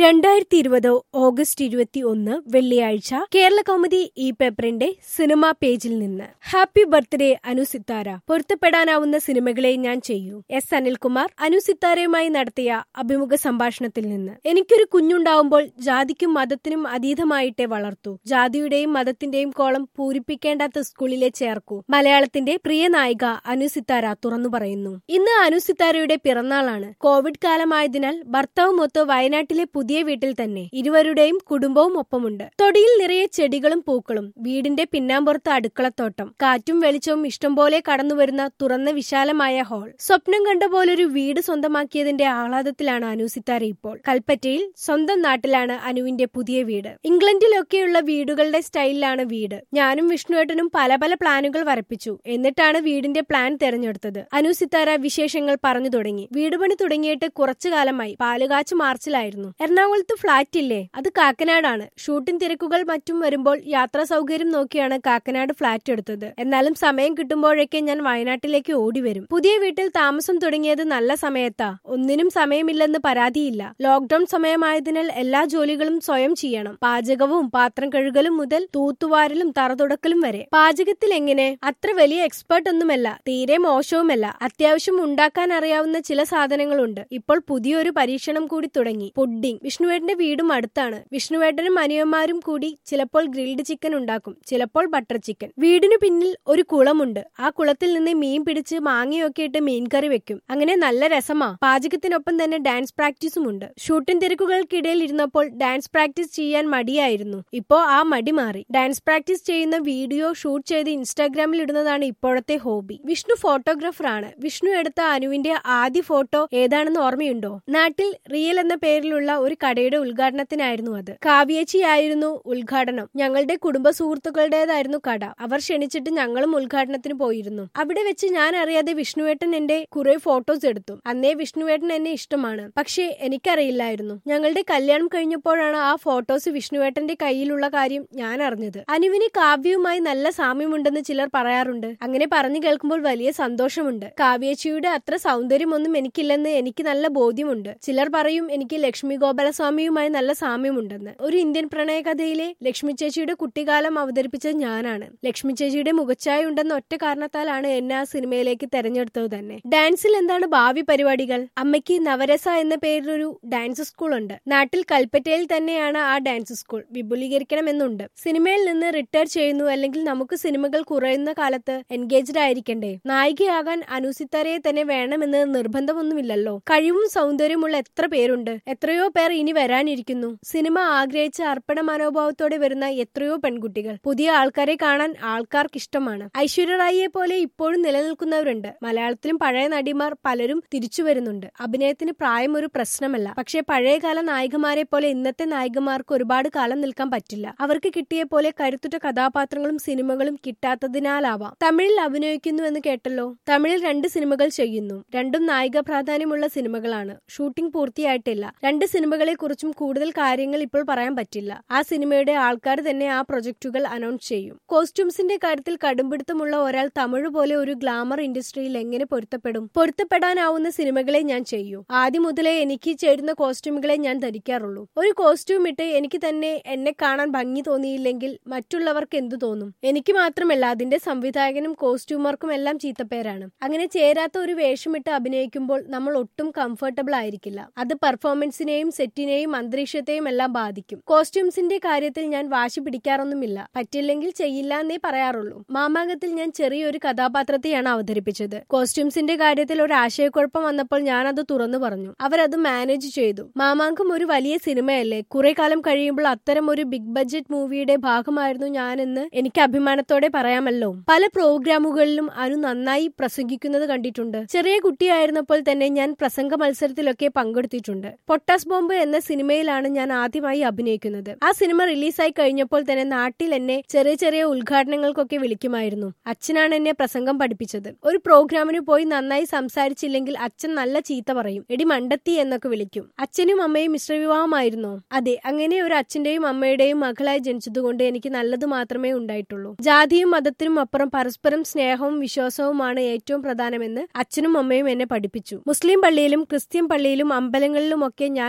രണ്ടായിരത്തി ഇരുപത് ഓഗസ്റ്റ് ഇരുപത്തി ഒന്ന് വെള്ളിയാഴ്ച കേരള കൗമുദി ഈ പേപ്പറിന്റെ സിനിമാ പേജിൽ നിന്ന് ഹാപ്പി ബർത്ത്ഡേ അനു സിത്താര പൊരുത്തപ്പെടാനാവുന്ന സിനിമകളെ ഞാൻ ചെയ്യൂ എസ് അനിൽകുമാർ അനു സിത്താരയുമായി നടത്തിയ അഭിമുഖ സംഭാഷണത്തിൽ നിന്ന് എനിക്കൊരു കുഞ്ഞുണ്ടാവുമ്പോൾ ജാതിക്കും മതത്തിനും അതീതമായിട്ടേ വളർത്തു ജാതിയുടെയും മതത്തിന്റെയും കോളം പൂരിപ്പിക്കേണ്ടാത്ത സ്കൂളിലെ ചേർക്കൂ മലയാളത്തിന്റെ പ്രിയ നായിക അനു സിത്താര തുറന്നു പറയുന്നു ഇന്ന് അനു സിത്താരയുടെ പിറന്നാളാണ് കോവിഡ് കാലമായതിനാൽ ഭർത്താവുമൊത്ത് വയനാട്ടിലെ പുതിയ വീട്ടിൽ തന്നെ ഇരുവരുടെയും കുടുംബവും ഒപ്പമുണ്ട് തൊടിയിൽ നിറയെ ചെടികളും പൂക്കളും വീടിന്റെ പിന്നാമ്പുറത്ത് അടുക്കളത്തോട്ടം കാറ്റും വെളിച്ചവും ഇഷ്ടംപോലെ കടന്നുവരുന്ന തുറന്ന വിശാലമായ ഹാൾ സ്വപ്നം കണ്ട പോലൊരു വീട് സ്വന്തമാക്കിയതിന്റെ ആഹ്ലാദത്തിലാണ് അനു സിത്താര ഇപ്പോൾ കൽപ്പറ്റയിൽ സ്വന്തം നാട്ടിലാണ് അനുവിന്റെ പുതിയ വീട് ഇംഗ്ലണ്ടിലൊക്കെയുള്ള വീടുകളുടെ സ്റ്റൈലിലാണ് വീട് ഞാനും വിഷ്ണുവേട്ടനും പല പല പ്ലാനുകൾ വരപ്പിച്ചു എന്നിട്ടാണ് വീടിന്റെ പ്ലാൻ തെരഞ്ഞെടുത്തത് അനു സിത്താര വിശേഷങ്ങൾ പറഞ്ഞു തുടങ്ങി വീട് പണി തുടങ്ങിയിട്ട് കുറച്ചു കാലമായി പാലുകാച്ച് മാർച്ചിലായിരുന്നു എറണാകുളത്ത് ഫ്ളാറ്റ് ഇല്ലേ അത് കാക്കനാടാണ് ഷൂട്ടിംഗ് തിരക്കുകൾ മറ്റും വരുമ്പോൾ യാത്രാ സൗകര്യം നോക്കിയാണ് കാക്കനാട് ഫ്ളാറ്റ് എടുത്തത് എന്നാലും സമയം കിട്ടുമ്പോഴൊക്കെ ഞാൻ വയനാട്ടിലേക്ക് ഓടി വരും പുതിയ വീട്ടിൽ താമസം തുടങ്ങിയത് നല്ല സമയത്താ ഒന്നിനും സമയമില്ലെന്ന് പരാതിയില്ല ലോക്ഡൌൺ സമയമായതിനാൽ എല്ലാ ജോലികളും സ്വയം ചെയ്യണം പാചകവും പാത്രം കഴുകലും മുതൽ തൂത്തുവാരലും തറതുടക്കലും വരെ പാചകത്തിൽ എങ്ങനെ അത്ര വലിയ എക്സ്പേർട്ട് ഒന്നുമല്ല തീരെ മോശവുമല്ല അത്യാവശ്യം ഉണ്ടാക്കാൻ അറിയാവുന്ന ചില സാധനങ്ങളുണ്ട് ഇപ്പോൾ പുതിയൊരു പരീക്ഷണം കൂടി തുടങ്ങി പുഡിംഗ് വിഷ്ണുവേട്ടന്റെ വീടും അടുത്താണ് വിഷ്ണുവേട്ടനും അനിയന്മാരും കൂടി ചിലപ്പോൾ ഗ്രിൽഡ് ചിക്കൻ ഉണ്ടാക്കും ചിലപ്പോൾ ബട്ടർ ചിക്കൻ വീടിനു പിന്നിൽ ഒരു കുളമുണ്ട് ആ കുളത്തിൽ നിന്ന് മീൻ പിടിച്ച് മാങ്ങയൊക്കെ ഇട്ട് മീൻകറി വെക്കും അങ്ങനെ നല്ല രസമാ പാചകത്തിനൊപ്പം തന്നെ ഡാൻസ് പ്രാക്ടീസും ഉണ്ട് ഷൂട്ടിംഗ് തിരക്കുകൾക്കിടയിൽ ഇരുന്നപ്പോൾ ഡാൻസ് പ്രാക്ടീസ് ചെയ്യാൻ മടിയായിരുന്നു ഇപ്പോ ആ മടി മാറി ഡാൻസ് പ്രാക്ടീസ് ചെയ്യുന്ന വീഡിയോ ഷൂട്ട് ചെയ്ത് ഇൻസ്റ്റാഗ്രാമിൽ ഇടുന്നതാണ് ഇപ്പോഴത്തെ ഹോബി വിഷ്ണു ഫോട്ടോഗ്രാഫർ ആണ് വിഷ്ണു എടുത്ത അനുവിന്റെ ആദ്യ ഫോട്ടോ ഏതാണെന്ന് ഓർമ്മയുണ്ടോ നാട്ടിൽ റിയൽ എന്ന പേരിലുള്ള ഒരു കടയുടെ ഉദ്ഘാടനത്തിനായിരുന്നു അത് കാവ്യേച്ചിയായിരുന്നു ഉദ്ഘാടനം ഞങ്ങളുടെ കുടുംബ സുഹൃത്തുക്കളുടേതായിരുന്നു കട അവർ ക്ഷണിച്ചിട്ട് ഞങ്ങളും ഉദ്ഘാടനത്തിന് പോയിരുന്നു അവിടെ വെച്ച് ഞാൻ അറിയാതെ വിഷ്ണുവേട്ടൻ എന്റെ കുറെ ഫോട്ടോസ് എടുത്തു അന്നേ വിഷ്ണുവേട്ടൻ എന്നെ ഇഷ്ടമാണ് പക്ഷേ എനിക്കറിയില്ലായിരുന്നു ഞങ്ങളുടെ കല്യാണം കഴിഞ്ഞപ്പോഴാണ് ആ ഫോട്ടോസ് വിഷ്ണുവേട്ടന്റെ കയ്യിലുള്ള കാര്യം ഞാൻ അറിഞ്ഞത് അനുവിന് കാവ്യവുമായി നല്ല സാമ്യമുണ്ടെന്ന് ചിലർ പറയാറുണ്ട് അങ്ങനെ പറഞ്ഞു കേൾക്കുമ്പോൾ വലിയ സന്തോഷമുണ്ട് കാവ്യേച്ചിയുടെ അത്ര സൗന്ദര്യമൊന്നും എനിക്കില്ലെന്ന് എനിക്ക് നല്ല ബോധ്യമുണ്ട് ചിലർ പറയും എനിക്ക് ലക്ഷ്മി ഗോപാലസ്വാമിയുമായി നല്ല സാമ്യമുണ്ടെന്ന് ഒരു ഇന്ത്യൻ പ്രണയകഥയിലെ ലക്ഷ്മി ചേച്ചിയുടെ കുട്ടിക്കാലം അവതരിപ്പിച്ചത് ഞാനാണ് ലക്ഷ്മി ചേച്ചിയുടെ മുഖച്ഛായ ഉണ്ടെന്ന ഒറ്റ കാരണത്താലാണ് എന്നെ ആ സിനിമയിലേക്ക് തെരഞ്ഞെടുത്തത് തന്നെ ഡാൻസിൽ എന്താണ് ഭാവി പരിപാടികൾ അമ്മയ്ക്ക് നവരസ എന്ന പേരിലൊരു ഡാൻസ് സ്കൂൾ ഉണ്ട് നാട്ടിൽ കൽപ്പറ്റയിൽ തന്നെയാണ് ആ ഡാൻസ് സ്കൂൾ വിപുലീകരിക്കണമെന്നുണ്ട് സിനിമയിൽ നിന്ന് റിട്ടയർ ചെയ്യുന്നു അല്ലെങ്കിൽ നമുക്ക് സിനിമകൾ കുറയുന്ന കാലത്ത് എൻഗേജ്ഡ് ആയിരിക്കണ്ടേ നായികയാകാൻ അനുസിത്തരയെ തന്നെ വേണമെന്ന് നിർബന്ധമൊന്നുമില്ലല്ലോ കഴിവും സൗന്ദര്യമുള്ള എത്ര പേരുണ്ട് എത്രയോ പേർ ഇനി വരാനിരിക്കുന്നു സിനിമ ആഗ്രഹിച്ച അർപ്പണ മനോഭാവത്തോടെ വരുന്ന എത്രയോ പെൺകുട്ടികൾ പുതിയ ആൾക്കാരെ കാണാൻ ആൾക്കാർക്ക് ഇഷ്ടമാണ് ഐശ്വര്യ റായിയെ പോലെ ഇപ്പോഴും നിലനിൽക്കുന്നവരുണ്ട് മലയാളത്തിലും പഴയ നടിമാർ പലരും തിരിച്ചു വരുന്നുണ്ട് അഭിനയത്തിന് പ്രായം ഒരു പ്രശ്നമല്ല പക്ഷേ പഴയകാല നായികമാരെ പോലെ ഇന്നത്തെ നായികമാർക്ക് ഒരുപാട് കാലം നിൽക്കാൻ പറ്റില്ല അവർക്ക് കിട്ടിയ പോലെ കരുത്തുറ്റ കഥാപാത്രങ്ങളും സിനിമകളും കിട്ടാത്തതിനാലാവാം തമിഴിൽ അഭിനയിക്കുന്നു എന്ന് കേട്ടല്ലോ തമിഴിൽ രണ്ട് സിനിമകൾ ചെയ്യുന്നു രണ്ടും നായിക പ്രാധാന്യമുള്ള സിനിമകളാണ് ഷൂട്ടിംഗ് പൂർത്തിയായിട്ടില്ല രണ്ട് സിനിമകളെ കുറിച്ചും കൂടുതൽ കാര്യങ്ങൾ ഇപ്പോൾ പറയാൻ പറ്റില്ല ആ സിനിമയുടെ ആൾക്കാർ തന്നെ ആ പ്രൊജക്ടുകൾ അനൗൺസ് ചെയ്യും കോസ്റ്റ്യൂംസിന്റെ കാര്യത്തിൽ കടുംപിടുത്തമുള്ള ഒരാൾ തമിഴ് പോലെ ഒരു ഗ്ലാമർ ഇൻഡസ്ട്രിയിൽ എങ്ങനെ പൊരുത്തപ്പെടും പൊരുത്തപ്പെടാനാവുന്ന സിനിമകളെ ഞാൻ ചെയ്യൂ ആദ്യം മുതലേ എനിക്ക് ചേരുന്ന കോസ്റ്റ്യൂമുകളെ ഞാൻ ധരിക്കാറുള്ളൂ ഒരു കോസ്റ്റ്യൂം ഇട്ട് എനിക്ക് തന്നെ എന്നെ കാണാൻ ഭംഗി തോന്നിയില്ലെങ്കിൽ മറ്റുള്ളവർക്ക് എന്തു തോന്നും എനിക്ക് മാത്രമല്ല അതിന്റെ സംവിധായകനും കോസ്റ്റ്യൂമർക്കും എല്ലാം ചീത്തപ്പേരാണ് അങ്ങനെ ചേരാത്ത ഒരു വേഷമിട്ട് അഭിനയിക്കുമ്പോൾ നമ്മൾ ഒട്ടും കംഫർട്ടബിൾ ആയിരിക്കില്ല അത് പെർഫോമൻസിനെയും സെറ്റിനെയും അന്തരീക്ഷത്തെയും എല്ലാം ബാധിക്കും കോസ്റ്റ്യൂംസിന്റെ കാര്യത്തിൽ ഞാൻ വാശി പിടിക്കാറൊന്നുമില്ല പറ്റില്ലെങ്കിൽ ചെയ്യില്ല എന്നേ പറയാറുള്ളൂ മാമാങ്കത്തിൽ ഞാൻ ചെറിയൊരു കഥാപാത്രത്തെയാണ് അവതരിപ്പിച്ചത് കോസ്റ്റ്യൂംസിന്റെ കാര്യത്തിൽ ഒരു ആശയക്കുഴപ്പം വന്നപ്പോൾ ഞാൻ അത് തുറന്നു പറഞ്ഞു അവരത് മാനേജ് ചെയ്തു മാമാങ്കം ഒരു വലിയ സിനിമയല്ലേ കുറെ കാലം കഴിയുമ്പോൾ അത്തരം ഒരു ബിഗ് ബഡ്ജറ്റ് മൂവിയുടെ ഭാഗമായിരുന്നു ഞാനെന്ന് എനിക്ക് അഭിമാനത്തോടെ പറയാമല്ലോ പല പ്രോഗ്രാമുകളിലും അനു നന്നായി പ്രസംഗിക്കുന്നത് കണ്ടിട്ടുണ്ട് ചെറിയ കുട്ടിയായിരുന്നപ്പോൾ തന്നെ ഞാൻ പ്രസംഗ മത്സരത്തിലൊക്കെ പങ്കെടുത്തിട്ടുണ്ട് പൊട്ടാസ് ബോംബ് എന്ന സിനിമയിലാണ് ഞാൻ ആദ്യമായി അഭിനയിക്കുന്നത് ആ സിനിമ റിലീസായി കഴിഞ്ഞപ്പോൾ തന്നെ നാട്ടിൽ എന്നെ ചെറിയ ചെറിയ ഉദ്ഘാടനങ്ങൾക്കൊക്കെ വിളിക്കുമായിരുന്നു അച്ഛനാണ് എന്നെ പ്രസംഗം പഠിപ്പിച്ചത് ഒരു പ്രോഗ്രാമിന് പോയി നന്നായി സംസാരിച്ചില്ലെങ്കിൽ അച്ഛൻ നല്ല ചീത്ത പറയും എടി മണ്ടത്തി എന്നൊക്കെ വിളിക്കും അച്ഛനും അമ്മയും മിശ്രവിവാഹമായിരുന്നോ അതെ അങ്ങനെ ഒരു അച്ഛന്റെയും അമ്മയുടെയും മകളായി ജനിച്ചതുകൊണ്ട് എനിക്ക് നല്ലത് മാത്രമേ ഉണ്ടായിട്ടുള്ളൂ ജാതിയും മതത്തിനും അപ്പുറം പരസ്പരം സ്നേഹവും വിശ്വാസവുമാണ് ഏറ്റവും പ്രധാനമെന്ന് അച്ഛനും അമ്മയും എന്നെ പഠിപ്പിച്ചു മുസ്ലിം പള്ളിയിലും ക്രിസ്ത്യൻ പള്ളിയിലും അമ്പലങ്ങളിലുമൊക്കെ ഞാൻ പോകാറുണ്ട്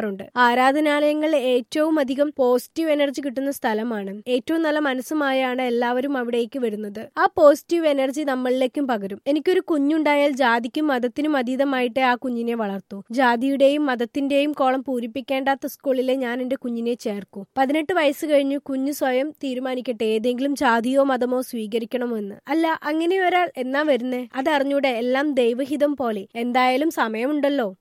പറയാറുണ്ട് ആരാധനാലയങ്ങൾ ഏറ്റവും അധികം പോസിറ്റീവ് എനർജി കിട്ടുന്ന സ്ഥലമാണ് ഏറ്റവും നല്ല മനസ്സുമായാണ് എല്ലാവരും അവിടേക്ക് വരുന്നത് ആ പോസിറ്റീവ് എനർജി നമ്മളിലേക്കും പകരും എനിക്കൊരു കുഞ്ഞുണ്ടായാൽ ജാതിക്കും മതത്തിനും അതീതമായിട്ട് ആ കുഞ്ഞിനെ വളർത്തൂ ജാതിയുടെയും മതത്തിന്റെയും കോളം പൂരിപ്പിക്കേണ്ടാത്ത സ്കൂളിലെ ഞാൻ എന്റെ കുഞ്ഞിനെ ചേർക്കൂ പതിനെട്ട് വയസ്സ് കഴിഞ്ഞു കുഞ്ഞു സ്വയം തീരുമാനിക്കട്ടെ ഏതെങ്കിലും ജാതിയോ മതമോ സ്വീകരിക്കണമോ എന്ന് അല്ല അങ്ങനെ ഒരാൾ എന്നാ വരുന്നേ അതറിഞ്ഞൂടെ എല്ലാം ദൈവഹിതം പോലെ എന്തായാലും സമയമുണ്ടല്ലോ